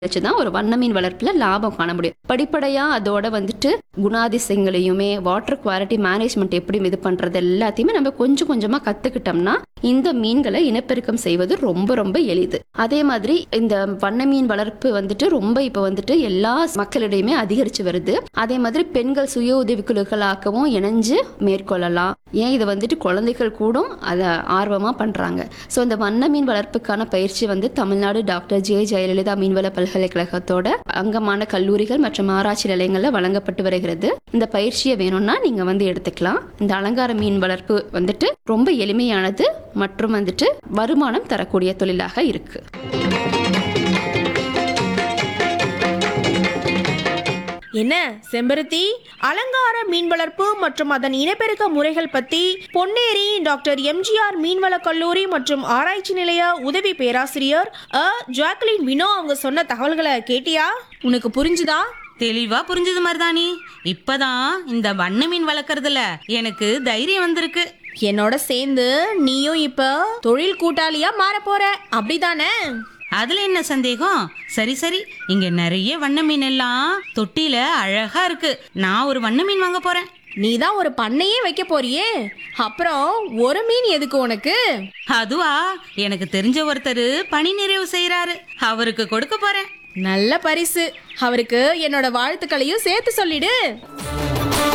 வச்சுதான் ஒரு வண்ண மீன் வளர்ப்புல லாபம் காண முடியும் படிப்படியா அதோட வந்துட்டு குணாதிசயங்களையுமே வாட்டர் குவாலிட்டி மேனேஜ்மெண்ட் எப்படி இது பண்றது எல்லாத்தையுமே நம்ம கொஞ்சம் கொஞ்சமா கத்துக்கிட்டோம்னா இந்த மீன்களை இனப்பெருக்கம் செய்வது ரொம்ப ரொம்ப எளிது அதே மாதிரி இந்த வண்ண மீன் வளர்ப்பு வந்துட்டு ரொம்ப இப்ப வந்துட்டு எல்லா மக்களிடையுமே அதிகரிச்சு வருது அதே மாதிரி பெண்கள் சுய உதவிக்குழுக்களாகவும் இணைஞ்சு மேற்கொள்ளலாம் ஏன் இது வந்துட்டு குழந்தைகள் கூட அதை ஆர்வமா பண்றாங்க ஸோ இந்த வண்ண மீன் வளர்ப்புக்கான பயிற்சி வந்து தமிழ்நாடு டாக்டர் ஜே ஜெயலலிதா மீன்வள பல்கலைக்கழகத்தோட அங்கமான கல்லூரிகள் மற்றும் ஆராய்ச்சி நிலையங்கள்ல வழங்கப்பட்டு வருகிறது இந்த பயிற்சியை வேணும்னா நீங்க வந்து எடுத்துக்கலாம் இந்த அலங்கார மீன் வளர்ப்பு வந்துட்டு ரொம்ப எளிமையானது மற்றும் வந்துட்டு வருமானம் தரக்கூடிய தொழிலாக இருக்கு என்ன செம்பருத்தி அலங்கார மீன் வளர்ப்பு மற்றும் அதன் இனப்பெருக்க முறைகள் பத்தி பொன்னேரி டாக்டர் எம்ஜிஆர் மீன்வள கல்லூரி மற்றும் ஆராய்ச்சி நிலைய உதவி பேராசிரியர் அ ஜாக்லின் வினோ அவங்க சொன்ன தகவல்களை கேட்டியா உனக்கு புரிஞ்சுதா தெளிவா புரிஞ்சது மருதாணி இப்பதான் இந்த வண்ண மீன் வளர்க்கறதுல எனக்கு தைரியம் வந்திருக்கு என்னோட சேர்ந்து நீயும் இப்ப தொழில் கூட்டாளியா மாற போற அப்படிதானே அதுல என்ன சந்தேகம் சரி சரி இங்க நிறைய வண்ண மீன் எல்லாம் தொட்டில அழகா இருக்கு நான் ஒரு வண்ண மீன் வாங்க போறேன் நீ தான் ஒரு பண்ணையே வைக்க போறியே அப்புறம் ஒரு மீன் எதுக்கு உனக்கு அதுவா எனக்கு தெரிஞ்ச ஒருத்தர் பணி நிறைவு செய்யறாரு அவருக்கு கொடுக்க போறேன் நல்ல பரிசு அவருக்கு என்னோட வாழ்த்துக்களையும் சேர்த்து சொல்லிடு